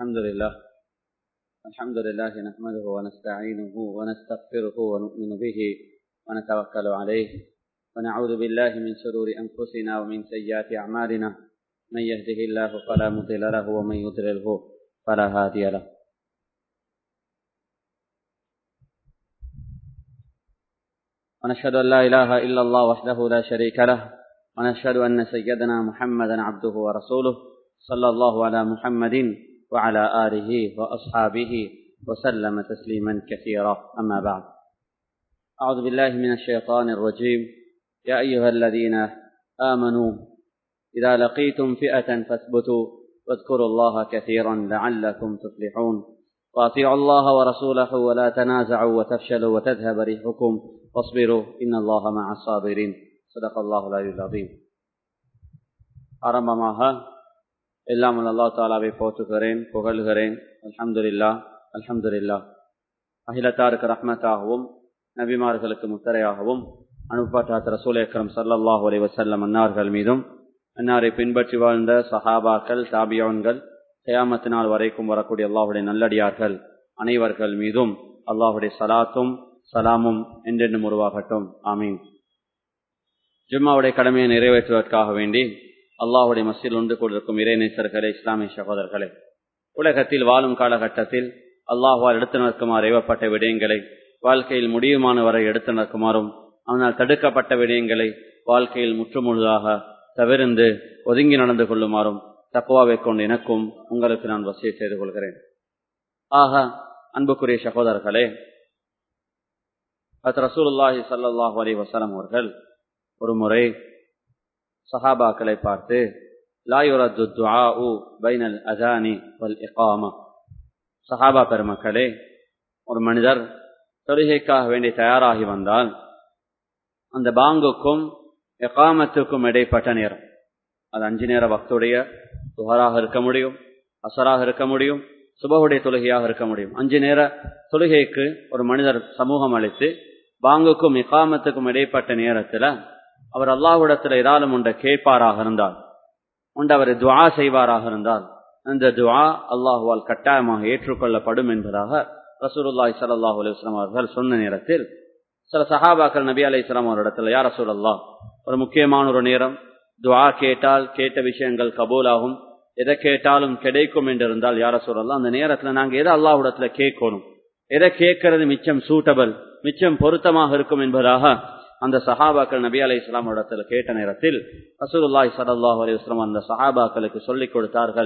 الحمد لله الحمد لله نحمده ونستعينه ونستغفره ونؤمن به ونتوكل عليه ونعوذ بالله من شرور أنفسنا ومن سيئات أعمالنا من يهده الله فلا مضل له ومن يضلله فلا هادي له ونشهد أن لا إله إلا الله وحده لا شريك له ونشهد أن سيدنا محمدا عبده ورسوله صلى الله على محمد وعلى آله وأصحابه وسلم تسليما كثيرا أما بعد أعوذ بالله من الشيطان الرجيم يا أيها الذين آمنوا إذا لقيتم فئة فاثبتوا واذكروا الله كثيرا لعلكم تفلحون وأطيعوا الله ورسوله ولا تنازعوا وتفشلوا وتذهب ريحكم واصبروا إن الله مع الصابرين صدق الله العلي العظيم ஆரம்பமாக எல்லாம் அல்லா தாலாவை போற்றுகிறேன் புகழ்கிறேன் அல்ஹம்துலில்லா அல்ஹம்துலில்லா அகிலத்தாருக்கு ரஹ்மத்தாகவும் நபிமார்களுக்கு முத்தரையாகவும் அனுப்பப்பட்ட ரசூல் அக்ரம் சல்லல்லாஹு அலைஹி வஸல்லம் அன்னார்கள் மீதும் அன்னாரை பின்பற்றி வாழ்ந்த சஹாபாக்கள் தாபியோன்கள் கயாமத்து நாள் வரைக்கும் வரக்கூடிய அல்லாஹுடைய நல்லடியார்கள் அனைவர்கள் மீதும் அல்லாஹுடைய சலாத்தும் சலாமும் என்றென்றும் உருவாகட்டும் ஆமீன் ஜும்மாவுடைய கடமையை நிறைவேற்றுவதற்காக வேண்டி அல்லாஹுடைய மசில் ஒன்று கொண்டிருக்கும் இறைநேசர்களே இஸ்லாமிய சகோதரர்களே உலகத்தில் வாழும் காலகட்டத்தில் அல்லாஹுவால் எடுத்து நடக்குமாறு ஏவப்பட்ட விடயங்களை வாழ்க்கையில் முடியுமான வரை எடுத்து நடக்குமாறும் அவனால் தடுக்கப்பட்ட விடயங்களை வாழ்க்கையில் முற்றுமுழுதாக தவிர்ந்து ஒதுங்கி நடந்து கொள்ளுமாறும் தக்குவாவை கொண்டு எனக்கும் உங்களுக்கு நான் வசதி செய்து கொள்கிறேன் ஆக அன்புக்குரிய சகோதரர்களே அத் ரசூலுல்லாஹி சல்லாஹூ அலி வசலம் அவர்கள் ஒரு முறை சஹாபாக்களை பார்த்து லாயுரத்து துஆஉ பைனல் அதானி வல் இகாமா சஹாபா பெருமக்களே ஒரு மனிதர் தொழுகைக்காக வேண்டி தயாராகி வந்தால் அந்த பாங்குக்கும் எகாமத்துக்கும் இடைப்பட்ட நேரம் அது அஞ்சு நேர பக்துடைய துஹராக இருக்க முடியும் அசராக இருக்க முடியும் சுபகுடைய தொழுகையாக இருக்க முடியும் அஞ்சு நேர தொழுகைக்கு ஒரு மனிதர் சமூகம் அளித்து பாங்குக்கும் இகாமத்துக்கும் இடைப்பட்ட நேரத்தில் அவர் அல்லாஹ்விடத்தில் ஏதாலும் ஒன்றை கேட்பாராக இருந்தால் ஒன்று அவர் துவா செய்வாராக இருந்தால் அந்த துவா அல்லாஹுவால் கட்டாயமாக ஏற்றுக்கொள்ளப்படும் என்பதாக ரசூலுல்லாய் சல்லாஹூ அலுவலாம் அவர்கள் சொன்ன நேரத்தில் சில சஹாபாக்கள் நபி அலி இஸ்லாம் அவரிடத்தில் யார் ரசூல் அல்லா ஒரு முக்கியமான ஒரு நேரம் துவா கேட்டால் கேட்ட விஷயங்கள் கபூலாகும் எதை கேட்டாலும் கிடைக்கும் என்று இருந்தால் யார சொல்லலாம் அந்த நேரத்தில் நாங்கள் எதை அல்லாஹ்விடத்துல கேட்கணும் எதை கேட்கறது மிச்சம் சூட்டபிள் மிச்சம் பொருத்தமாக இருக்கும் என்பதாக அந்த சஹாபாக்கள் நபி அலி இஸ்லாம் இடத்துல கேட்ட நேரத்தில் ரசூலுல்லாய் சல்லாஹ் அலி இஸ்லாம் அந்த சஹாபாக்களுக்கு சொல்லிக் கொடுத்தார்கள்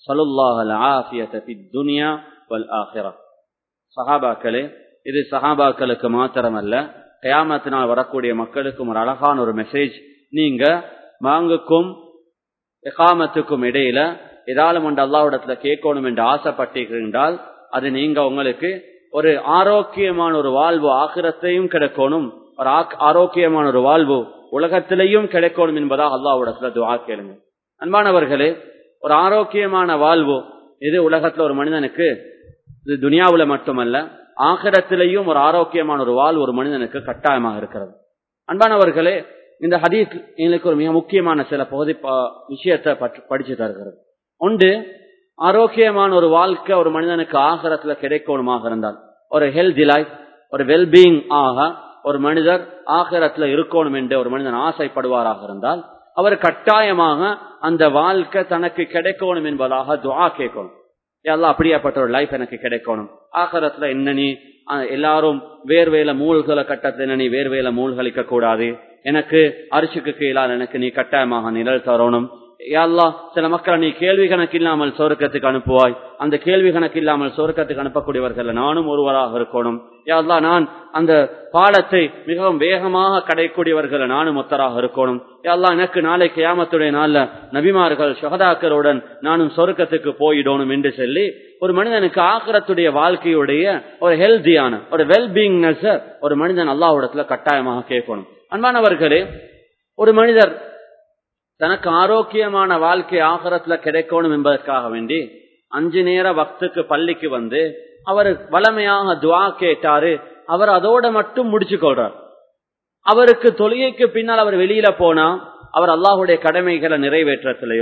துனியா வல் ஆஹிரா சஹாபாக்களே இது சஹாபாக்களுக்கு மாத்திரமல்ல கயாமத்தினால் வரக்கூடிய மக்களுக்கும் ஒரு அழகான ஒரு மெசேஜ் நீங்க மாங்குக்கும் எகாமத்துக்கும் இடையில ஏதாலும் ஒன்று அல்லாவிடத்துல கேட்கணும் என்று ஆசைப்பட்டீர்கள் அது நீங்க உங்களுக்கு ஒரு ஆரோக்கியமான ஒரு வாழ்வு ஆகிரத்தையும் கிடைக்கணும் ஒரு ஆரோக்கியமான ஒரு வாழ்வு உலகத்திலையும் கிடைக்கணும் என்பதா அல்லாவிடத்துல துவா கேளுங்க அன்பானவர்களே ஒரு ஆரோக்கியமான வாழ்வு இது உலகத்துல ஒரு மனிதனுக்கு இது துனியாவுல மட்டுமல்ல ஆகிரத்திலையும் ஒரு ஆரோக்கியமான ஒரு வாழ்வு ஒரு மனிதனுக்கு கட்டாயமாக இருக்கிறது அன்பானவர்களே இந்த ஹதீஸ் எங்களுக்கு ஒரு மிக முக்கியமான சில பகுதி விஷயத்தை படிச்சு தருகிறது ஒன்று ஆரோக்கியமான ஒரு வாழ்க்கை ஒரு மனிதனுக்கு ஆகரத்துல கிடைக்கணுமாக இருந்தால் ஒரு ஹெல்தி லைஃப் ஒரு வெல்பீயிங் ஆக ஒரு மனிதர் ஆகரத்துல இருக்கணும் என்று ஒரு மனிதன் ஆசைப்படுவாராக இருந்தால் அவர் கட்டாயமாக அந்த வாழ்க்கை தனக்கு கிடைக்கணும் என்பதாக துவா கேட்கணும் எல்லாம் அப்படியாப்பட்ட ஒரு லைஃப் எனக்கு கிடைக்கணும் ஆகரத்துல என்ன நீ எல்லாரும் வேர்வேல மூழ்களை கட்டத்துல என்ன நீ வேர்வேல மூழ்கழிக்க கூடாது எனக்கு அரிசிக்கு கீழால் எனக்கு நீ கட்டாயமாக நிழல் தரணும் யாழ்லா சில மக்களை நீ கேள்வி கணக்கு இல்லாமல் சொருக்கத்துக்கு அனுப்புவாய் அந்த கேள்வி கணக்கு இல்லாமல் சொருக்கத்துக்கு அனுப்பக்கூடியவர்கள் நானும் ஒருவராக இருக்கணும் யாழ்லா நான் அந்த பாடத்தை மிகவும் வேகமாக கடைக்கூடியவர்கள் நானும் ஒத்தராக இருக்கணும் யாழ்லா எனக்கு நாளை கியாமத்துடைய நாள்ல நபிமார்கள் சுகதாக்களுடன் நானும் சொருக்கத்துக்கு போயிடணும் என்று சொல்லி ஒரு மனிதனுக்கு ஆக்கிரத்துடைய வாழ்க்கையுடைய ஒரு ஹெல்தியான ஒரு வெல்பீயிங்னஸ் ஒரு மனிதன் அல்லாஹ்விடத்துல கட்டாயமாக கேட்கணும் அன்பானவர்களே ஒரு மனிதர் தனக்கு ஆரோக்கியமான வாழ்க்கை ஆகரத்துல கிடைக்கணும் என்பதற்காக வேண்டி அஞ்சு நேர வக்துக்கு பள்ளிக்கு வந்து அவர் வளமையாக துவா கேட்டாரு அவர் அதோட மட்டும் முடிச்சு கொள்றார் அவருக்கு தொழுகைக்கு பின்னால் அவர் வெளியில போனா அவர் அல்லாஹுடைய கடமைகளை நிறைவேற்றத்திலேயோ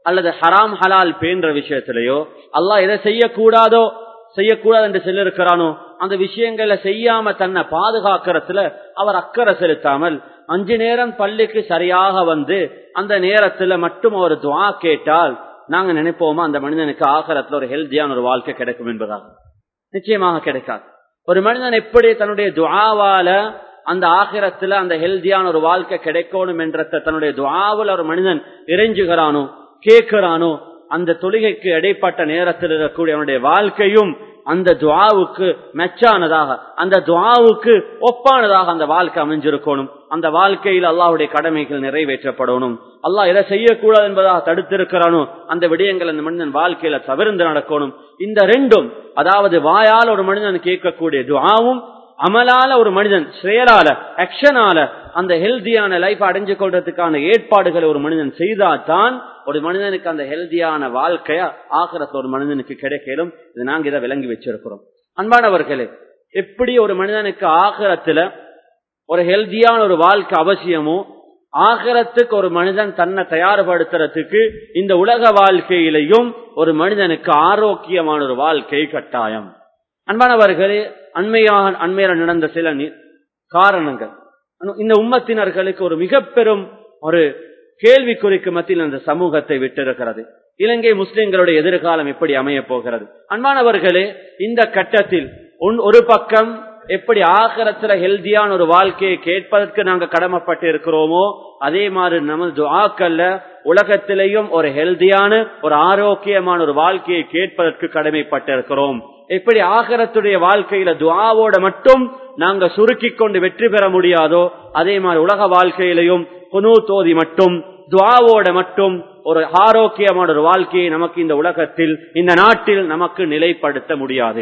அல்லது ஹராம் ஹலால் பேன்ற விஷயத்திலேயோ அல்லாஹ் எதை செய்யக்கூடாதோ செய்யக்கூடாது என்று சொல்லிருக்கிறானோ அந்த விஷயங்களை செய்யாம தன்னை பாதுகாக்கிறதுல அவர் அக்கறை செலுத்தாமல் அஞ்சு நேரம் பள்ளிக்கு சரியாக வந்து அந்த நேரத்துல மட்டும் அவர் துவா கேட்டால் நாங்க நினைப்போமா அந்த மனிதனுக்கு ஆகரத்துல ஒரு ஹெல்த்தியான ஒரு வாழ்க்கை கிடைக்கும் என்பதாக நிச்சயமாக கிடைக்காது ஒரு மனிதன் எப்படி தன்னுடைய துவாவால அந்த ஆகிரத்துல அந்த ஹெல்த்தியான ஒரு வாழ்க்கை கிடைக்கணும் என்ற தன்னுடைய துவாவில் ஒரு மனிதன் இறைஞ்சுகிறானோ கேட்கிறானோ அந்த தொழுகைக்கு இடைப்பட்ட நேரத்தில் இருக்கக்கூடிய அவனுடைய வாழ்க்கையும் அந்த துவாவுக்கு மெச்சானதாக அந்த துவாவுக்கு ஒப்பானதாக அந்த வாழ்க்கை அமைஞ்சிருக்கணும் அந்த வாழ்க்கையில் அல்லாஹுடைய கடமைகள் நிறைவேற்றப்படணும் அல்லாஹ் எதை செய்யக்கூடாது என்பதாக தடுத்திருக்கிறானோ அந்த விடயங்கள் அந்த மனிதன் வாழ்க்கையில தவிர்ந்து நடக்கணும் இந்த ரெண்டும் அதாவது வாயால் ஒரு மனிதன் கேட்கக்கூடிய துவாவும் அமலால ஒரு மனிதன் செயலால ஆக்ஷனால அந்த ஹெல்தியான லைஃப் அடைஞ்சு கொள்றதுக்கான ஏற்பாடுகளை ஒரு மனிதன் செய்தால்தான் ஒரு மனிதனுக்கு அந்த ஹெல்தியான வாழ்க்கைய ஆகிறத ஒரு மனிதனுக்கு கிடைக்கலும் இது நாங்க இதை விளங்கி வச்சிருக்கிறோம் அன்பானவர்களே எப்படி ஒரு மனிதனுக்கு ஆகிரத்துல ஒரு ஹெல்தியான ஒரு வாழ்க்கை அவசியமோ ஆகிரத்துக்கு ஒரு மனிதன் தன்னை தயார்படுத்துறதுக்கு இந்த உலக வாழ்க்கையிலையும் ஒரு மனிதனுக்கு ஆரோக்கியமான ஒரு வாழ்க்கை கட்டாயம் அன்பானவர்களே அண்மையாக அண்மையில நடந்த சில காரணங்கள் இந்த உம்மத்தினர்களுக்கு ஒரு மிக பெரும் ஒரு கேள்விக்குறிக்கு மத்தியில் அந்த சமூகத்தை விட்டிருக்கிறது இலங்கை முஸ்லிம்களுடைய எதிர்காலம் எப்படி அமைய போகிறது அன்பானவர்களே இந்த கட்டத்தில் ஒரு பக்கம் எப்படி ஆகரத்துல ஹெல்தியான ஒரு வாழ்க்கையை கேட்பதற்கு நாங்க கடமைப்பட்டு இருக்கிறோமோ அதே மாதிரி நமது துவாக்கல்ல உலகத்திலேயும் ஒரு ஹெல்தியான ஒரு ஆரோக்கியமான ஒரு வாழ்க்கையை கேட்பதற்கு கடமைப்பட்டு இருக்கிறோம் எப்படி ஆகரத்துடைய வாழ்க்கையில துவாவோட மட்டும் நாங்க சுருக்கி கொண்டு வெற்றி பெற முடியாதோ அதே மாதிரி உலக வாழ்க்கையிலையும் குனு தோதி மட்டும் துவாவோட மட்டும் ஒரு ஆரோக்கியமான ஒரு வாழ்க்கையை நமக்கு இந்த உலகத்தில் இந்த நாட்டில் நமக்கு நிலைப்படுத்த முடியாது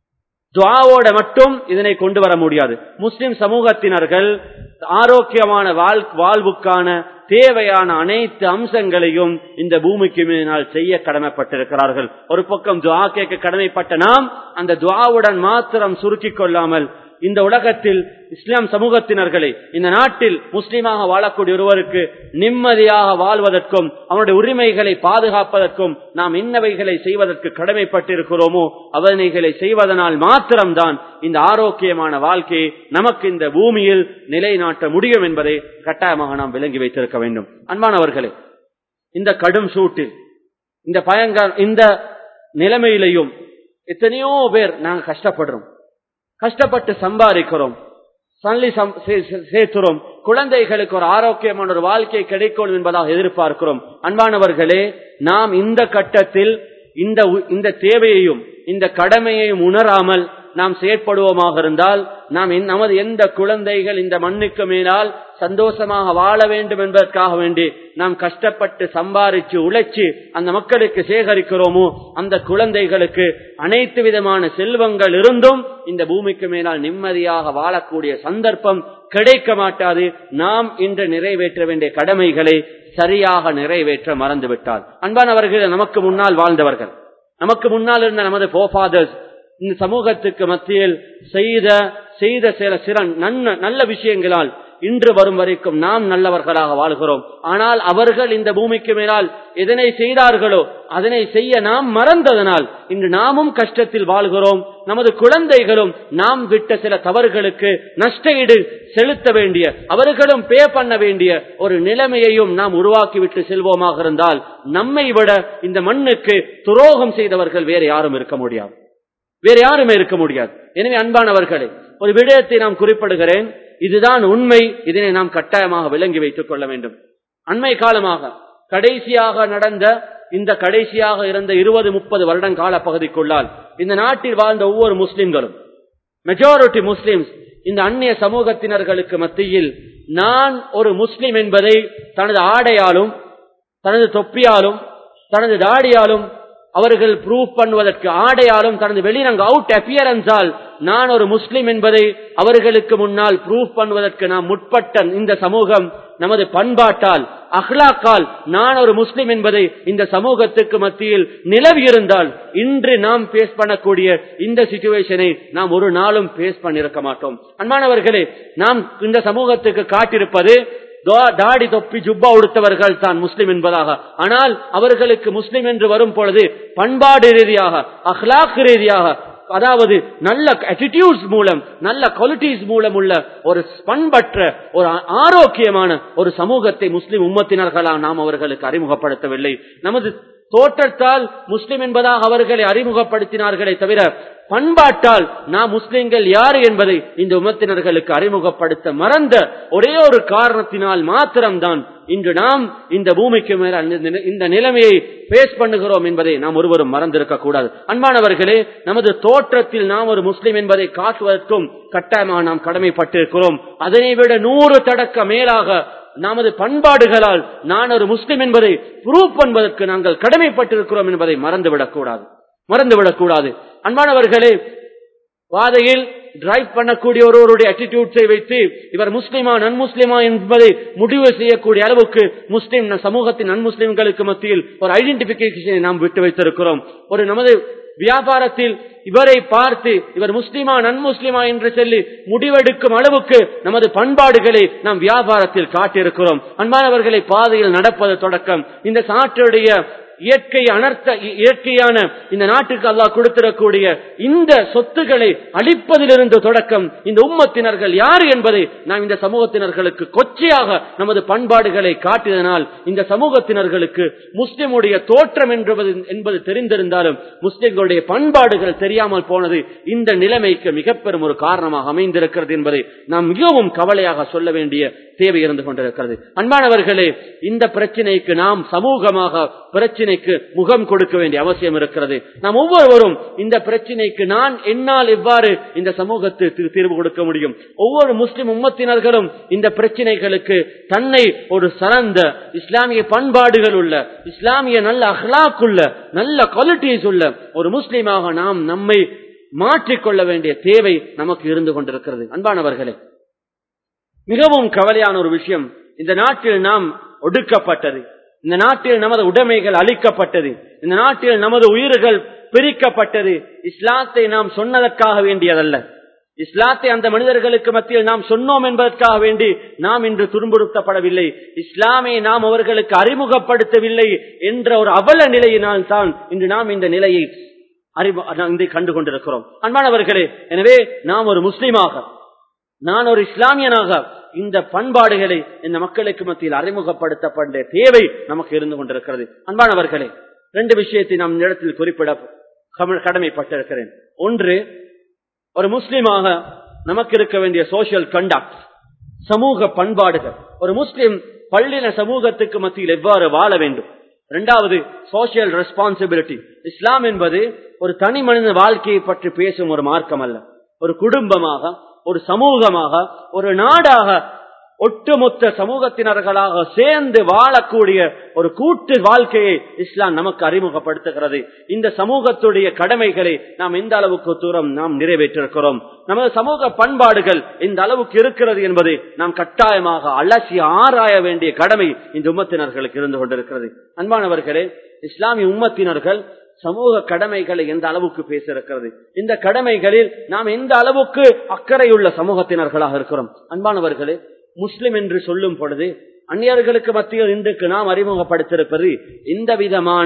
துவாவோட மட்டும் இதனை கொண்டு வர முடியாது முஸ்லிம் சமூகத்தினர்கள் ஆரோக்கியமான வாழ்வுக்கான தேவையான அனைத்து அம்சங்களையும் இந்த பூமிக்கு மேனால் செய்ய கடமைப்பட்டிருக்கிறார்கள் ஒரு பக்கம் துவா கேட்க கடமைப்பட்ட நாம் அந்த துவாவுடன் மாத்திரம் சுருக்கிக் கொள்ளாமல் இந்த உலகத்தில் இஸ்லாம் சமூகத்தினர்களை இந்த நாட்டில் முஸ்லீமாக வாழக்கூடிய ஒருவருக்கு நிம்மதியாக வாழ்வதற்கும் அவனுடைய உரிமைகளை பாதுகாப்பதற்கும் நாம் இன்னவைகளை செய்வதற்கு கடமைப்பட்டிருக்கிறோமோ அவனைகளை செய்வதனால் மாத்திரம்தான் இந்த ஆரோக்கியமான வாழ்க்கையை நமக்கு இந்த பூமியில் நிலைநாட்ட முடியும் என்பதை கட்டாயமாக நாம் விளங்கி வைத்திருக்க வேண்டும் அன்பானவர்களே இந்த கடும் சூட்டில் இந்த பயங்கர இந்த நிலைமையிலையும் எத்தனையோ பேர் நாங்கள் கஷ்டப்படுறோம் கஷ்டப்பட்டு சம்பாதிக்கிறோம் சல்லி சேர்த்துறோம் குழந்தைகளுக்கு ஒரு ஆரோக்கியமான ஒரு வாழ்க்கை கிடைக்கும் என்பதாக எதிர்பார்க்கிறோம் அன்பானவர்களே நாம் இந்த கட்டத்தில் இந்த இந்த தேவையையும் இந்த கடமையையும் உணராமல் நாம் செயற்படுவோமாக இருந்தால் நாம் நமது எந்த குழந்தைகள் இந்த மண்ணுக்கு மேலால் சந்தோஷமாக வாழ வேண்டும் என்பதற்காக வேண்டி நாம் கஷ்டப்பட்டு சம்பாரிச்சு உழைச்சு அந்த மக்களுக்கு சேகரிக்கிறோமோ அந்த குழந்தைகளுக்கு அனைத்து விதமான செல்வங்கள் இருந்தும் இந்த பூமிக்கு மேலால் நிம்மதியாக வாழக்கூடிய சந்தர்ப்பம் கிடைக்க மாட்டாது நாம் இன்று நிறைவேற்ற வேண்டிய கடமைகளை சரியாக நிறைவேற்ற மறந்துவிட்டால் அன்பானவர்கள் நமக்கு முன்னால் வாழ்ந்தவர்கள் நமக்கு முன்னால் இருந்த நமது போபாதர்ஸ் இந்த சமூகத்துக்கு மத்தியில் செய்த செய்த சில சில நல்ல விஷயங்களால் இன்று வரும் வரைக்கும் நாம் நல்லவர்களாக வாழ்கிறோம் ஆனால் அவர்கள் இந்த பூமிக்கு மேலால் எதனை செய்தார்களோ அதனை செய்ய நாம் மறந்ததனால் இன்று நாமும் கஷ்டத்தில் வாழ்கிறோம் நமது குழந்தைகளும் நாம் விட்ட சில தவறுகளுக்கு நஷ்டஈடு செலுத்த வேண்டிய அவர்களும் பே பண்ண வேண்டிய ஒரு நிலைமையையும் நாம் உருவாக்கிவிட்டு செல்வோமாக இருந்தால் நம்மை விட இந்த மண்ணுக்கு துரோகம் செய்தவர்கள் வேறு யாரும் இருக்க முடியாது வேறு யாருமே இருக்க முடியாது எனவே அன்பானவர்களே ஒரு விடயத்தை நாம் குறிப்பிடுகிறேன் இதுதான் உண்மை இதனை நாம் கட்டாயமாக விளங்கி வைத்துக் கொள்ள வேண்டும் அண்மை காலமாக கடைசியாக நடந்த இந்த கடைசியாக இருந்த இருபது முப்பது வருடம் கால பகுதிக்குள்ளால் இந்த நாட்டில் வாழ்ந்த ஒவ்வொரு முஸ்லிம்களும் மெஜாரிட்டி முஸ்லிம்ஸ் இந்த அந்நிய சமூகத்தினர்களுக்கு மத்தியில் நான் ஒரு முஸ்லிம் என்பதை தனது ஆடையாலும் தனது தொப்பியாலும் தனது தாடியாலும் அவர்கள் ப்ரூவ் பண்ணுவதற்கு ஆடையாலும் தனது வெளிரங்க அவுட் அப்பியரன்ஸால் நான் ஒரு முஸ்லிம் என்பதை அவர்களுக்கு முன்னால் ப்ரூவ் பண்ணுவதற்கு நாம் முற்பட்ட இந்த சமூகம் நமது பண்பாட்டால் அஹ்லாக்கால் நான் ஒரு முஸ்லிம் என்பதை இந்த சமூகத்துக்கு மத்தியில் நிலவி இருந்தால் இன்று நாம் பேஸ் பண்ணக்கூடிய இந்த சிச்சுவேஷனை நாம் ஒரு நாளும் பேஸ் பண்ணிருக்க மாட்டோம் அன்பானவர்களே நாம் இந்த சமூகத்துக்கு காட்டிருப்பது தா- தாடி தொப்பி ஜுப்பா உடுத்தவர்கள் தான் முஸ்லிம் என்பதாக ஆனால் அவர்களுக்கு முஸ்லிம் என்று வரும் பொழுது பண்பாடு ரீதியாக அஹ்லாக் ரீதியாக அதாவது நல்ல attitudes மூலம் நல்ல குவாலிட்டிஸ் மூலம் உள்ள ஒரு பண்பற்ற ஒரு ஆ- ஆரோக்கியமான ஒரு சமூகத்தை முஸ்லிம் உம்மத்தினர்களா நாம் அவர்களுக்கு அறிமுகப்படுத்தவில்லை நமது தோற்றத்தால் முஸ்லிம் என்பதாக அவர்களை அறிமுகப்படுத்தினார்களே தவிர பண்பாட்டால் நாம் முஸ்லிம்கள் யார் என்பதை இந்த உம்மத்தினர்களுக்கு அறிமுகப்படுத்த மறந்த ஒரே ஒரு காரணத்தினால் மாத்திரம்தான் இன்று நாம் இந்த பூமிக்கு மேல அந்த நில- இந்த நிலைமையை பேஸ் பண்ணுகிறோம் என்பதை நாம் ஒருவரும் மறந்திருக்க கூடாது அன்பானவர்களே நமது தோற்றத்தில் நாம் ஒரு முஸ்லிம் என்பதை காட்டுவதற்கும் கட்டாயமாக நாம் கடமைப்பட்டிருக்கிறோம் அதனை விட நூறு தடக்க மேலாக நமது பண்பாடுகளால் நான் ஒரு முஸ்லிம் என்பதை ப்ரூவ் பண்ணுவதற்கு நாங்கள் கடமைப்பட்டிருக்கிறோம் என்பதை மறந்துவிடக் கூடாது மறந்துவிடக் கூடாது அன்பானவர்களே பாதையில் டிரைவ் பண்ணக்கூடிய ஒருவருடைய அட்டிடியூட்ஸை வைத்து இவர் முஸ்லிமா நன் முஸ்லிமா என்பதை முடிவு செய்யக்கூடிய அளவுக்கு முஸ்லிம் ந- சமூகத்தின் நன் முஸ்லிம்களுக்கு மத்தியில் ஒரு ஐடென்டிபிகேஷனை நாம் விட்டு வைத்திருக்கிறோம் ஒரு நமது வியாபாரத்தில் இவரை பார்த்து இவர் முஸ்லிமா நன் முஸ்லிமா என்று சொல்லி முடிவெடுக்கும் அளவுக்கு நமது பண்பாடுகளை நாம் வியாபாரத்தில் காட்டியிருக்கிறோம் அன்பானவர்களை பாதையில் நடப்பது தொடக்கம் இந்த சாற்றுடைய இயற்கை அனர்த்த இ- இயற்கையான இந்த நாட்டுக்கு அல்லாஹ் கொடுத்திடக்கூடிய இந்த சொத்துக்களை அழிப்பதிலிருந்து தொடக்கம் இந்த உம்மத்தினர்கள் யார் என்பதை நாம் இந்த சமூகத்தினர்களுக்கு கொச்சையாக நமது பண்பாடுகளை காட்டியதனால் இந்த சமூகத்தினர்களுக்கு முஸ்லிமுடைய தோற்றம் என்பது என்பது தெரிந்திருந்தாலும் முஸ்லிம்களுடைய பண்பாடுகள் தெரியாமல் போனது இந்த நிலைமைக்கு மிக பெரும் ஒரு காரணமாக அமைந்திருக்கிறது என்பதை நாம் மிகவும் கவலையாக சொல்ல வேண்டிய தேவை இருந்து கொண்டிருக்கிறது அன்பானவர்களே இந்த பிரச்சனைக்கு நாம் சமூகமாக பிரச்சனைக்கு முகம் கொடுக்க வேண்டிய அவசியம் இருக்கிறது நாம் ஒவ்வொருவரும் இந்த பிரச்சனைக்கு நான் என்னால் எவ்வாறு இந்த சமூகத்துக்கு தீர்வு கொடுக்க முடியும் ஒவ்வொரு முஸ்லிம் உம்மத்தினர்களும் இந்த பிரச்சனைகளுக்கு தன்னை ஒரு சிறந்த இஸ்லாமிய பண்பாடுகள் உள்ள இஸ்லாமிய நல்ல அஹ்லாக் உள்ள நல்ல குவாலிட்டிஸ் உள்ள ஒரு முஸ்லிமாக நாம் நம்மை மாற்றிக்கொள்ள வேண்டிய தேவை நமக்கு இருந்து கொண்டிருக்கிறது அன்பானவர்களே மிகவும் கவலையான ஒரு விஷயம் இந்த நாட்டில் நாம் ஒடுக்கப்பட்டது இந்த நாட்டில் நமது உடைமைகள் அழிக்கப்பட்டது இந்த நாட்டில் நமது உயிர்கள் பிரிக்கப்பட்டது இஸ்லாத்தை நாம் சொன்னதற்காக வேண்டியதல்ல இஸ்லாத்தை அந்த மனிதர்களுக்கு மத்தியில் நாம் சொன்னோம் என்பதற்காக வேண்டி நாம் இன்று துன்புறுத்தப்படவில்லை இஸ்லாமை நாம் அவர்களுக்கு அறிமுகப்படுத்தவில்லை என்ற ஒரு அவல நிலையினால் தான் இன்று நாம் இந்த நிலையை அறிவு இதை கண்டு கொண்டிருக்கிறோம் அன்பானவர்களே எனவே நாம் ஒரு முஸ்லிமாக நான் ஒரு இஸ்லாமியனாக இந்த பண்பாடுகளை இந்த மக்களுக்கு மத்தியில் அறிமுகப்படுத்தப்பட தேவை நமக்கு இருந்து கொண்டிருக்கிறது அன்பானவர்களே ரெண்டு விஷயத்தை நாம் இந்த இடத்தில் குறிப்பிட கம- கடமைப்பட்டிருக்கிறேன் ஒன்று ஒரு முஸ்லிமாக நமக்கு இருக்க வேண்டிய சோசியல் கண்டக்ட் சமூக பண்பாடுகள் ஒரு முஸ்லிம் பள்ளின சமூகத்துக்கு மத்தியில் எவ்வாறு வாழ வேண்டும் இரண்டாவது சோசியல் ரெஸ்பான்சிபிலிட்டி இஸ்லாம் என்பது ஒரு தனி மனித வாழ்க்கையை பற்றி பேசும் ஒரு மார்க்கம் அல்ல ஒரு குடும்பமாக ஒரு சமூகமாக ஒரு நாடாக ஒட்டுமொத்த சமூகத்தினர்களாக சேர்ந்து வாழக்கூடிய ஒரு கூட்டு வாழ்க்கையை இஸ்லாம் நமக்கு அறிமுகப்படுத்துகிறது இந்த சமூகத்துடைய கடமைகளை நாம் எந்த அளவுக்கு தூரம் நாம் நிறைவேற்றிருக்கிறோம் நமது சமூக பண்பாடுகள் இந்த அளவுக்கு இருக்கிறது என்பதை நாம் கட்டாயமாக அலசி ஆராய வேண்டிய கடமை இந்த உம்மத்தினர்களுக்கு இருந்து கொண்டிருக்கிறது அன்பானவர்களே இஸ்லாமிய உம்மத்தினர்கள் சமூக கடமைகளை எந்த அளவுக்கு பேசியிருக்கிறது இந்த கடமைகளில் நாம் எந்த அளவுக்கு அக்கறையுள்ள சமூகத்தினர்களாக இருக்கிறோம் அன்பானவர்களே முஸ்லிம் என்று சொல்லும் பொழுது அந்நியர்களுக்கு மத்தியில் இன்றைக்கு நாம் அறிமுகப்படுத்தியிருப்பது இந்த விதமான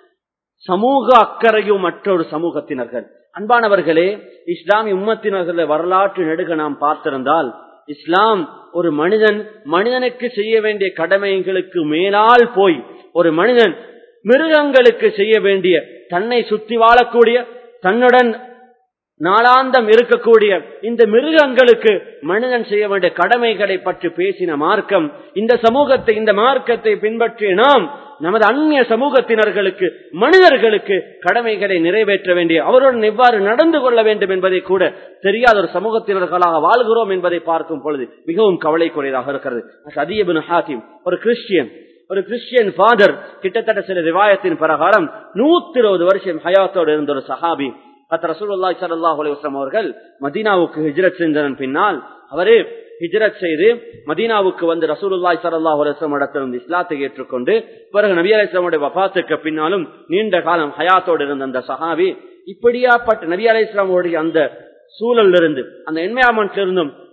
சமூக அக்கறையும் மற்றொரு சமூகத்தினர்கள் அன்பானவர்களே இஸ்லாமிய உம்மத்தினர்களை வரலாற்று நெடுக நாம் பார்த்திருந்தால் இஸ்லாம் ஒரு மனிதன் மனிதனுக்கு செய்ய வேண்டிய கடமைகளுக்கு மேலால் போய் ஒரு மனிதன் மிருகங்களுக்கு செய்ய வேண்டிய தன்னை சுத்தி வாழக்கூடிய தன்னுடன் நாளாந்தம் இருக்கக்கூடிய இந்த மிருகங்களுக்கு மனிதன் செய்ய வேண்டிய கடமைகளை பற்றி பேசின மார்க்கம் இந்த சமூகத்தை இந்த மார்க்கத்தை பின்பற்றிய நாம் நமது அந்நிய சமூகத்தினர்களுக்கு மனிதர்களுக்கு கடமைகளை நிறைவேற்ற வேண்டிய அவருடன் எவ்வாறு நடந்து கொள்ள வேண்டும் என்பதை கூட தெரியாத ஒரு சமூகத்தினர்களாக வாழ்கிறோம் என்பதை பார்க்கும் பொழுது மிகவும் கவலைக்குரியதாக இருக்கிறது சதியபின் ஹாத்திம் ஒரு கிறிஸ்டியன் ஒரு கிறிஸ்டியன் ஃபாதர் கிட்டத்தட்ட சில ரிவாயத்தின் பிரகாரம் நூத்தி இருபது வருஷம் ஹயாத்தோடு இருந்த ஒரு சஹாபி அத்த ரசூலுல்லாஹி ஸல்லல்லாஹு அலைஹி வஸல்லம் அவர்கள் மதீனாவுக்கு ஹிஜ்ரத் செஞ்சதன் பின்னால் அவரே ஹிஜ்ரத் செய்து மதீனாவுக்கு வந்து ரசூலுல்லாஹி ஸல்லல்லாஹு அலைஹி வஸல்லம் இடத்திலிருந்து இஸ்லாத்தை ஏற்றுக்கொண்டு பிறகு நபி அலைஹிஸ்ஸலாமுடைய வஃபாத்துக்கு பின்னாலும் நீண்ட காலம் ஹயாத்தோடு இருந்த அந்த சஹாபி இப்படியாப்பட்ட நபி அலைஹிஸ்ஸலாமுடைய அந்த சூழலில் இருந்து அந்த என்வயர்மெண்ட்ல இருந்தும்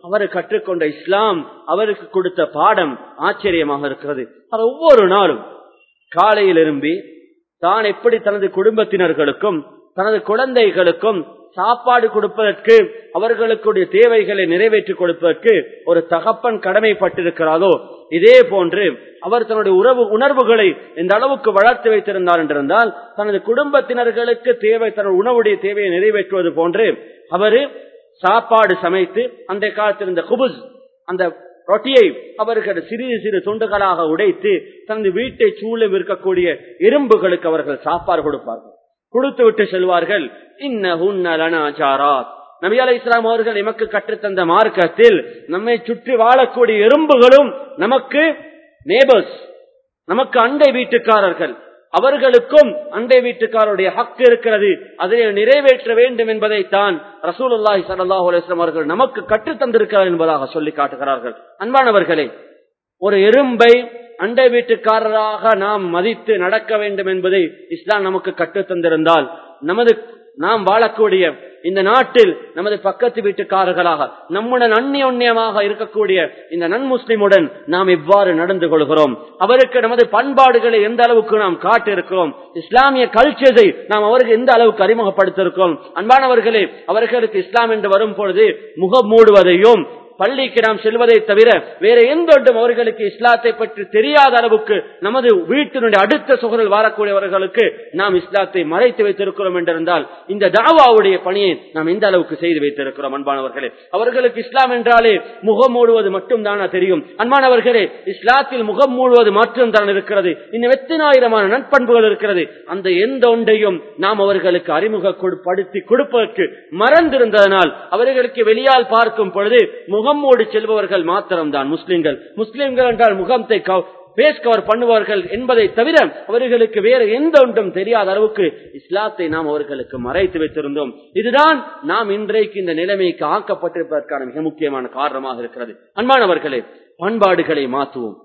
அவர் கற்றுக்கொண்ட இஸ்லாம் அவருக்கு கொடுத்த பாடம் ஆச்சரியமாக இருக்கிறது அவர் ஒவ்வொரு நாளும் காலையில் எழும்பி தான் எப்படி தனது குடும்பத்தினர்களுக்கும் தனது குழந்தைகளுக்கும் சாப்பாடு கொடுப்பதற்கு அவர்களுக்குடைய தேவைகளை நிறைவேற்றி கொடுப்பதற்கு ஒரு தகப்பன் கடமைப்பட்டிருக்கிறாரோ இதே போன்று அவர் தன்னுடைய உறவு உணர்வுகளை இந்த அளவுக்கு வளர்த்து வைத்திருந்தார் என்றிருந்தால் தனது குடும்பத்தினர்களுக்கு தேவை தனது உணவுடைய தேவையை நிறைவேற்றுவது போன்று அவரு சாப்பாடு சமைத்து அந்த காலத்தில் இருந்த குபுஸ் அந்த ரொட்டியை அவர்கள் சிறிது சிறு துண்டுகளாக உடைத்து தனது வீட்டை சூழலும் இருக்கக்கூடிய எறும்புகளுக்கு அவர்கள் சாப்பாடு கொடுப்பார்கள் கொடுத்து விட்டு செல்வார்கள் இன்ன ஹுன்னலனாச்சாராத் நபி அலை இஸ்லாம் அவர்கள் எமக்கு கற்றுத்தந்த மார்க்கத்தில் நம்மை சுற்றி வாழக்கூடிய எறும்புகளும் நமக்கு நேபர்ஸ் நமக்கு அண்டை வீட்டுக்காரர்கள் அவர்களுக்கும் அண்டை வீட்டுக்காரருடைய ஹக்கு இருக்கிறது அதை நிறைவேற்ற வேண்டும் என்பதை தான் ரசூலுல்லாஹி சல்லாஹூ அலுவலம் அவர்கள் நமக்கு கற்றுத் தந்திருக்கிறார் என்பதாக சொல்லி காட்டுகிறார்கள் அன்பானவர்களே ஒரு எறும்பை அண்டை வீட்டுக்காரராக நாம் மதித்து நடக்க வேண்டும் என்பதை இஸ்லாம் நமக்கு கற்றுத் தந்திருந்தால் நமது நாம் வாழக்கூடிய இந்த நாட்டில் நமது பக்கத்து வீட்டுக்காரர்களாக நம்முடன் அந்நியோன்யமாக இருக்கக்கூடிய இந்த நன் முஸ்லிமுடன் நாம் இவ்வாறு நடந்து கொள்கிறோம் அவருக்கு நமது பண்பாடுகளை எந்த அளவுக்கு நாம் காட்டிருக்கிறோம் இஸ்லாமிய கல்ச்சரை நாம் அவருக்கு எந்த அளவுக்கு அறிமுகப்படுத்திருக்கிறோம் அன்பானவர்களே அவர்களுக்கு இஸ்லாம் என்று வரும் பொழுது முகம் மூடுவதையும் பள்ளிக்கு நாம் செல்வதை தவிர வேற எந்த ஒன்றும் அவர்களுக்கு இஸ்லாத்தை பற்றி தெரியாத அளவுக்கு நமது வீட்டினுடைய அடுத்த சுகரில் வாழக்கூடியவர்களுக்கு நாம் இஸ்லாத்தை மறைத்து வைத்திருக்கிறோம் என்றிருந்தால் இந்த தாவாவுடைய பணியை நாம் எந்த அளவுக்கு செய்து வைத்திருக்கிறோம் அன்பானவர்களே அவர்களுக்கு இஸ்லாம் என்றாலே முகம் மூடுவது மட்டும் தானா தெரியும் அன்பானவர்களே இஸ்லாத்தில் முகம் மூடுவது மட்டும் தான் இருக்கிறது இன்னும் எத்தனாயிரமான நட்பண்புகள் இருக்கிறது அந்த எந்த ஒன்றையும் நாம் அவர்களுக்கு அறிமுகப்படுத்தி கொடுப்பதற்கு மறந்திருந்ததனால் அவர்களுக்கு வெளியால் பார்க்கும் பொழுது முகமோடு செல்பவர்கள் மாத்திரம்தான் முஸ்லிம்கள் முஸ்லிம்கள் என்றால் முகத்தை பேஸ் கவர் பண்ணுவார்கள் என்பதை தவிர அவர்களுக்கு வேற எந்த ஒன்றும் தெரியாத அளவுக்கு இஸ்லாத்தை நாம் அவர்களுக்கு மறைத்து வைத்திருந்தோம் இதுதான் நாம் இன்றைக்கு இந்த நிலைமைக்கு ஆக்கப்பட்டிருப்பதற்கான மிக முக்கியமான காரணமாக இருக்கிறது அன்பானவர்களே பண்பாடுகளை மாற்றுவோம்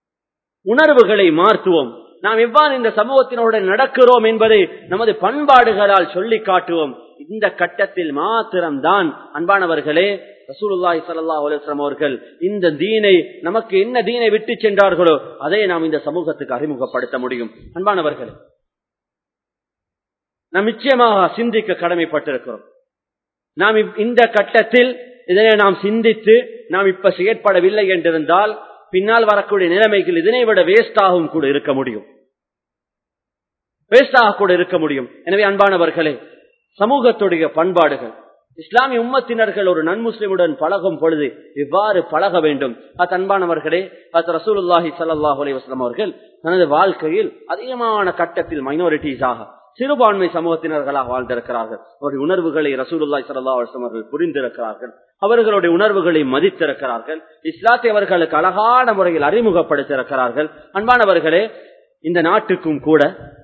உணர்வுகளை மாற்றுவோம் நாம் எவ்வாறு இந்த சமூகத்தினுடன் நடக்கிறோம் என்பதை நமது பண்பாடுகளால் சொல்லி காட்டுவோம் இந்த கட்டத்தில் மாத்திரம்தான் அன்பானவர்களே ரசூலுல்லாஹி ஸல்லல்லாஹு அலைஹி வஸல்லம் அவர்கள் இந்த தீனை நமக்கு என்ன தீனை விட்டு சென்றார்களோ அதை நாம் இந்த சமூகத்துக்கு அறிமுகப்படுத்த முடியும் அன்பானவர்களே நாம் நிச்சயமாக சிந்திக்க கடமைப்பட்டிருக்கிறோம் நாம் இந்த கட்டத்தில் இதனை நாம் சிந்தித்து நாம் இப்ப செயற்படவில்லை என்றிருந்தால் பின்னால் வரக்கூடிய நிலைமைகள் இதனை விட வேஸ்டாகவும் கூட இருக்க முடியும் வேஸ்டாக கூட இருக்க முடியும் எனவே அன்பானவர்களே சமூகத்துடைய பண்பாடுகள் இஸ்லாமிய உம்மத்தினர்கள் ஒரு நன்முஸ்லிமுடன் பழகும் பொழுது எவ்வாறு பழக வேண்டும் அது அன்பானவர்களே அது ரசூலுல்லாஹி சல்லாஹூ அலி வஸ்லாம் அவர்கள் தனது வாழ்க்கையில் அதிகமான கட்டத்தில் மைனாரிட்டிஸாக சிறுபான்மை சமூகத்தினர்களாக வாழ்ந்திருக்கிறார்கள் அவருடைய உணர்வுகளை ரசூலுல்லாய் சல்லா அலுவலம் அவர்கள் புரிந்திருக்கிறார்கள் அவர்களுடைய உணர்வுகளை மதித்திருக்கிறார்கள் இஸ்லாத்தை அவர்களுக்கு அழகான முறையில் அறிமுகப்படுத்தியிருக்கிறார்கள் அன்பானவர்களே இந்த நாட்டுக்கும் கூட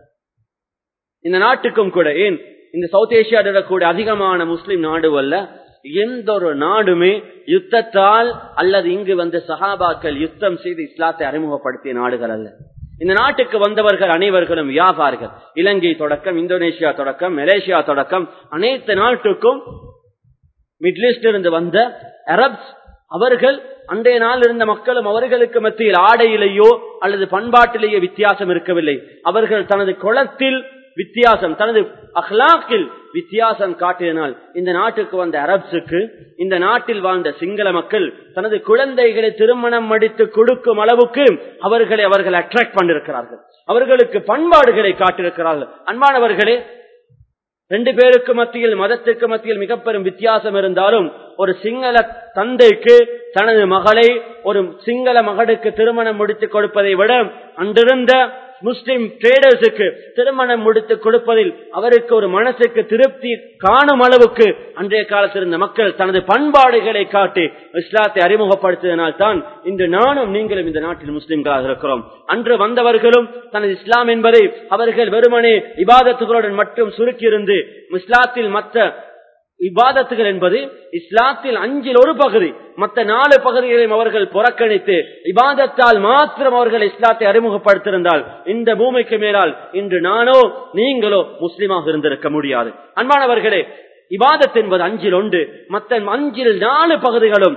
இந்த நாட்டுக்கும் கூட ஏன் இந்த சவுத் ஏசியாவில் இருக்கக்கூடிய அதிகமான முஸ்லிம் நாடுகள்ல எந்த ஒரு நாடுமே யுத்தத்தால் அல்லது இங்கு வந்த சஹாபாக்கள் யுத்தம் செய்து இஸ்லாத்தை அறிமுகப்படுத்திய நாடுகள் அல்ல இந்த நாட்டுக்கு வந்தவர்கள் அனைவர்களும் வியாபாரிகள் இலங்கை தொடக்கம் இந்தோனேஷியா தொடக்கம் மலேசியா தொடக்கம் அனைத்து நாட்டுக்கும் மிட்லிஸ்ட் இருந்து வந்த அரப்ஸ் அவர்கள் அன்றைய நாள் இருந்த மக்களும் அவர்களுக்கு மத்தியில் ஆடையிலேயோ அல்லது பண்பாட்டிலேயோ வித்தியாசம் இருக்கவில்லை அவர்கள் தனது குளத்தில் வித்தியாசம் தனது அஹ்லாக்கில் வித்தியாசம் காட்டியதனால் இந்த நாட்டுக்கு வந்த அரப்ஸுக்கு இந்த நாட்டில் வாழ்ந்த சிங்கள மக்கள் தனது குழந்தைகளை திருமணம் அடித்து கொடுக்கும் அளவுக்கு அவர்களை அவர்கள் அட்ராக்ட் பண்ணிருக்கிறார்கள் அவர்களுக்கு பண்பாடுகளை காட்டிருக்கிறார்கள் அன்பானவர்களே ரெண்டு பேருக்கு மத்தியில் மதத்துக்கு மத்தியில் மிக பெரும் வித்தியாசம் இருந்தாலும் ஒரு சிங்கள தந்தைக்கு தனது மகளை ஒரு சிங்கள மகனுக்கு திருமணம் முடித்துக் கொடுப்பதை விட அன்றிருந்த முஸ்லிம் ட்ரேடர்ஸுக்கு திருமணம் முடித்து கொடுப்பதில் அவருக்கு ஒரு மனசுக்கு திருப்தி காணும் அளவுக்கு அன்றைய காலத்தில் இருந்த மக்கள் தனது பண்பாடுகளை காட்டி இஸ்லாத்தை அறிமுகப்படுத்தியதனால் தான் இன்று நானும் நீங்களும் இந்த நாட்டில் முஸ்லிம்களாக இருக்கிறோம் அன்று வந்தவர்களும் தனது இஸ்லாம் என்பதை அவர்கள் வெறுமனே இபாதத்துகளுடன் மட்டும் சுருக்கியிருந்து இஸ்லாத்தில் மற்ற இபாதத்துகள் என்பது இஸ்லாத்தில் அஞ்சில் ஒரு பகுதி மற்ற நாலு பகுதிகளையும் அவர்கள் புறக்கணித்து இபாதத்தால் மாத்திரம் அவர்கள் இஸ்லாத்தை அறிமுகப்படுத்திருந்தால் இந்த பூமிக்கு மேலால் இன்று நானோ நீங்களோ முஸ்லிமாக இருந்திருக்க முடியாது அன்பானவர்களே இபாதத் என்பது அஞ்சில் ஒன்று மற்ற அஞ்சில் நாலு பகுதிகளும்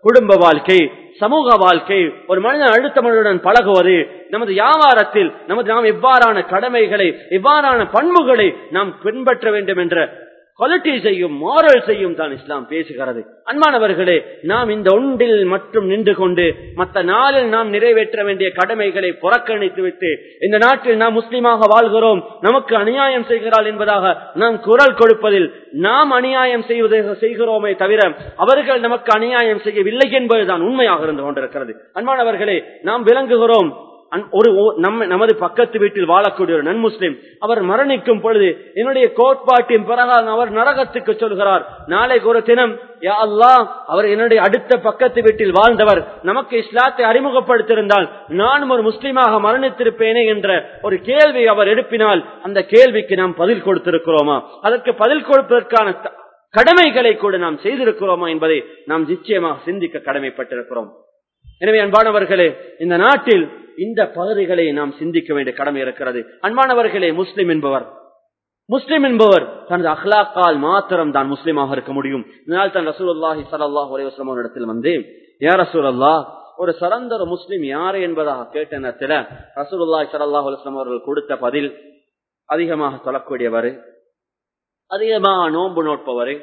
குடும்ப வாழ்க்கை சமூக வாழ்க்கை ஒரு மனிதன் அடுத்த மனிதனுடன் பழகுவது நமது வியாபாரத்தில் நமது நாம் எவ்வாறான கடமைகளை எவ்வாறான பண்புகளை நாம் பின்பற்ற வேண்டும் என்ற குவாலிட்டி செய்யும் மாரல் செய்யும் தான் இஸ்லாம் பேசுகிறது அன்பானவர்களே நாம் இந்த ஒன்றில் மட்டும் நின்று கொண்டு மற்ற நாளில் நாம் நிறைவேற்ற வேண்டிய கடமைகளை புறக்கணித்து விட்டு இந்த நாட்டில் நாம் முஸ்லீமாக வாழ்கிறோம் நமக்கு அநியாயம் செய்கிறாள் என்பதாக நாம் குரல் கொடுப்பதில் நாம் அநியாயம் செய்வதை செய்கிறோமே தவிர அவர்கள் நமக்கு அநியாயம் செய்யவில்லை என்பதுதான் உண்மையாக இருந்து கொண்டிருக்கிறது அன்பானவர்களே நாம் விளங்குகிறோம் ஒரு நம்ம நமது பக்கத்து வீட்டில் வாழக்கூடிய ஒரு நன் முஸ்லிம் அவர் மரணிக்கும் பொழுது என்னுடைய கோட்பாட்டின் பிரகாரம் அவர் நரகத்துக்கு சொல்கிறார் நாளைக்கு ஒரு தினம் யா அல்லா அவர் என்னுடைய அடுத்த பக்கத்து வீட்டில் வாழ்ந்தவர் நமக்கு இஸ்லாத்தை அறிமுகப்படுத்தியிருந்தால் நானும் ஒரு முஸ்லீமாக மரணித்திருப்பேனே என்ற ஒரு கேள்வி அவர் எழுப்பினால் அந்த கேள்விக்கு நாம் பதில் கொடுத்திருக்கிறோமா அதற்கு பதில் கொடுப்பதற்கான கடமைகளை கூட நாம் செய்திருக்கிறோமா என்பதை நாம் நிச்சயமாக சிந்திக்க கடமைப்பட்டிருக்கிறோம் எனவே அன்பானவர்களே இந்த நாட்டில் இந்த பகுதிகளை நாம் சிந்திக்க வேண்டிய கடமை இருக்கிறது அன்பானவர்களே முஸ்லிம் என்பவர் முஸ்லிம் என்பவர் தனது அஹ்லாக்கால் மாத்திரம் தான் முஸ்லீமாக இருக்க முடியும் இதனால் தான் ரசூலுல்லாஹி ஸல்லல்லாஹு அலைஹி வஸல்லம் இடத்தில் வந்து யா ரசூலல்லாஹ் ஒரு சிறந்த ஒரு முஸ்லிம் யாரு என்பதாக கேட்ட நேரத்தில் ரசூலுல்லாஹி ஸல்லல்லாஹு அலைஹி வஸல்லம் அவர்கள் கொடுத்த பதில் அதிகமாக சொல்லக்கூடியவர் அதிகமாக நோன்பு நோட்பவர்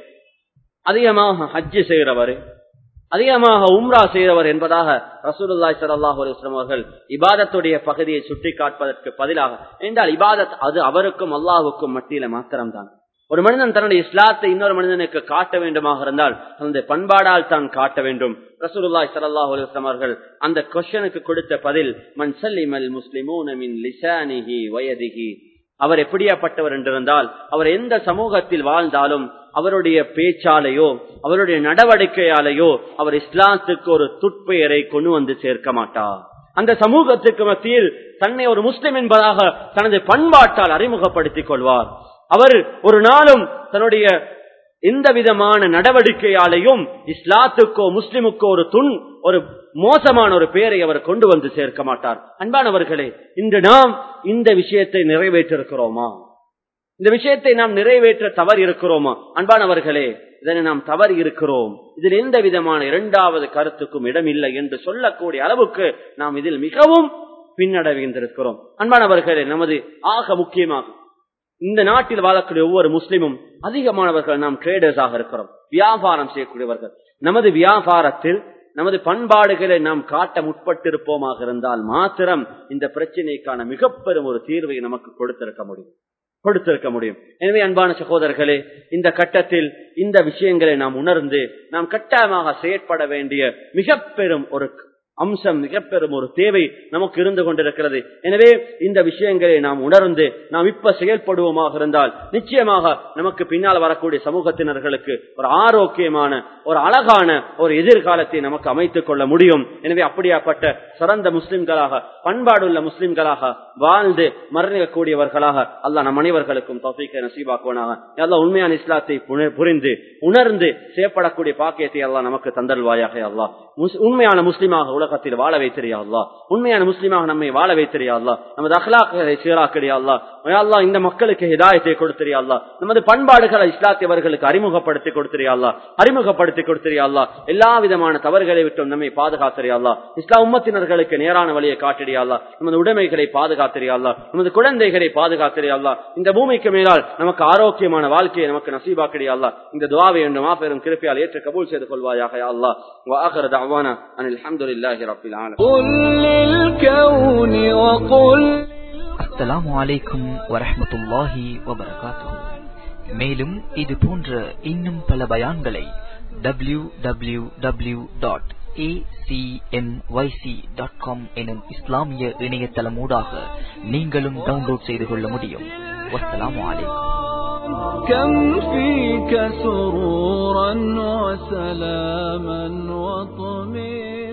அதிகமாக ஹஜ்ஜு செய்கிறவர் அதிகமாக உம்ரா செய்தவர் என்பதாக ரசூலுல்லாய் சல்லாஹூ அலிஸ்லாம் அவர்கள் இபாதத்துடைய பகுதியை சுட்டி காட்பதற்கு பதிலாக என்றால் இபாதத் அது அவருக்கும் அல்லாஹுக்கும் மத்தியில மாத்திரம்தான் ஒரு மனிதன் தன்னுடைய இஸ்லாத்தை இன்னொரு மனிதனுக்கு காட்ட வேண்டுமாக இருந்தால் அந்த பண்பாடால் தான் காட்ட வேண்டும் ரசூலுல்லாய் சல்லாஹூ அலிஸ்லாம் அவர்கள் அந்த கொஸ்டனுக்கு கொடுத்த பதில் மன் சல்லிமல் முஸ்லிமூனமின் லிசானிஹி வயதிஹி அவர் எப்படியாப்பட்டவர் என்றிருந்தால் அவர் எந்த சமூகத்தில் வாழ்ந்தாலும் அவருடைய பேச்சாலேயோ அவருடைய நடவடிக்கையாலேயோ அவர் இஸ்லாத்துக்கு ஒரு துட்பெயரை கொண்டு வந்து சேர்க்க மாட்டார் அந்த சமூகத்துக்கு மத்தியில் தன்னை ஒரு முஸ்லிம் என்பதாக தனது பண்பாட்டால் அறிமுகப்படுத்திக் கொள்வார் அவர் ஒரு நாளும் தன்னுடைய எந்த விதமான நடவடிக்கையாலையும் இஸ்லாத்துக்கோ முஸ்லிமுக்கோ ஒரு துண் ஒரு மோசமான ஒரு பெயரை அவர் கொண்டு வந்து சேர்க்க மாட்டார் அன்பானவர்களே இன்று நாம் இந்த விஷயத்தை நிறைவேற்றிருக்கிறோமா இந்த விஷயத்தை நாம் நிறைவேற்ற தவறு இருக்கிறோமா அன்பானவர்களே இதனை நாம் தவறு இருக்கிறோம் இதில் எந்த விதமான இரண்டாவது கருத்துக்கும் இடமில்லை என்று சொல்லக்கூடிய அளவுக்கு நாம் இதில் மிகவும் பின்னடைந்திருக்கிறோம் அன்பானவர்களே நமது ஆக முக்கியமாக இந்த நாட்டில் வாழக்கூடிய ஒவ்வொரு முஸ்லிமும் அதிகமானவர்கள் நாம் ட்ரேடர்ஸாக இருக்கிறோம் வியாபாரம் செய்யக்கூடியவர்கள் நமது வியாபாரத்தில் நமது பண்பாடுகளை நாம் காட்ட முற்பட்டிருப்போமாக இருந்தால் மாத்திரம் இந்த பிரச்சனைக்கான மிக பெரும் ஒரு தீர்வை நமக்கு கொடுத்திருக்க முடியும் கொடுத்திருக்க முடியும் எனவே அன்பான சகோதரர்களே இந்த கட்டத்தில் இந்த விஷயங்களை நாம் உணர்ந்து நாம் கட்டாயமாக செயற்பட வேண்டிய மிக பெரும் ஒரு அம்சம் மிக பெரும் ஒரு தேவை நமக்கு இருந்து கொண்டிருக்கிறது எனவே இந்த விஷயங்களை நாம் உணர்ந்து நாம் இப்ப செயல்படுவோமாக இருந்தால் நிச்சயமாக நமக்கு பின்னால் வரக்கூடிய சமூகத்தினர்களுக்கு ஒரு ஆரோக்கியமான ஒரு அழகான ஒரு எதிர்காலத்தை நமக்கு அமைத்துக் கொள்ள முடியும் எனவே அப்படியாப்பட்ட சிறந்த முஸ்லிம்களாக பண்பாடுள்ள முஸ்லிம்களாக வாழ்ந்து மரணிக்கக்கூடியவர்களாக அல்ல நம் அனைவர்களுக்கும் தௌஃபீக்க நசீபாக்குவனாக அல்ல உண்மையான இஸ்லாத்தை புரிந்து உணர்ந்து செயற்படக்கூடிய பாக்கியத்தை அல்லா நமக்கு தந்தல்வாயாக அல்லா உண்மையான முஸ்லிமாக உலகத்தில் வாழ வைத்திரியா அல்லா உண்மையான முஸ்லிமாக நம்மை வாழ வைத்திரியா அல்லா நமது அகலாக்களை சீராக்கிறியா அல்லா அல்லா இந்த மக்களுக்கு ஹிதாயத்தை கொடுத்திரியா அல்லா நமது பண்பாடுகளை இஸ்லாத்தை அவர்களுக்கு அறிமுகப்படுத்தி கொடுத்திரியா அல்லா அறிமுகப்படுத்தி கொடுத்திரியா அல்லா எல்லா விதமான தவறுகளை விட்டும் நம்மை பாதுகாத்திரியா அல்லா இஸ்லாம் உம்மத்தினர்களுக்கு நேரான வழியை காட்டிடியா அல்லா நமது உடைமைகளை பாதுகாத்திரியா அல்லா நமது குழந்தைகளை பாதுகாத்திரியா அல்லா இந்த பூமிக்கு மேலால் நமக்கு ஆரோக்கியமான வாழ்க்கையை நமக்கு நசீபாக்கிடியா அல்லா இந்த துவாவை என்று மாபெரும் கிருப்பியால் ஏற்று கபூல் செய்து கொள்வாயாக அல்லா وآخر دعوانا أن الحمد لله رب العالمين قل للكون وقل அஸ்ஸலாமு அலைக்கும் வரஹ்மத்துல்லாஹி வபரகாத்துஹு மேலும் இது போன்ற இன்னும் பல பயான்களை டபிள்யூ டபிள்யூ டபிள்யூ டாட் எனும் இஸ்லாமிய இணையதளமூடாக நீங்களும் டவுன்லோட் செய்து கொள்ள முடியும் வஸ்ஸலாமு அலைக்கும் كم فيك سرورا وسلاما وطمئنا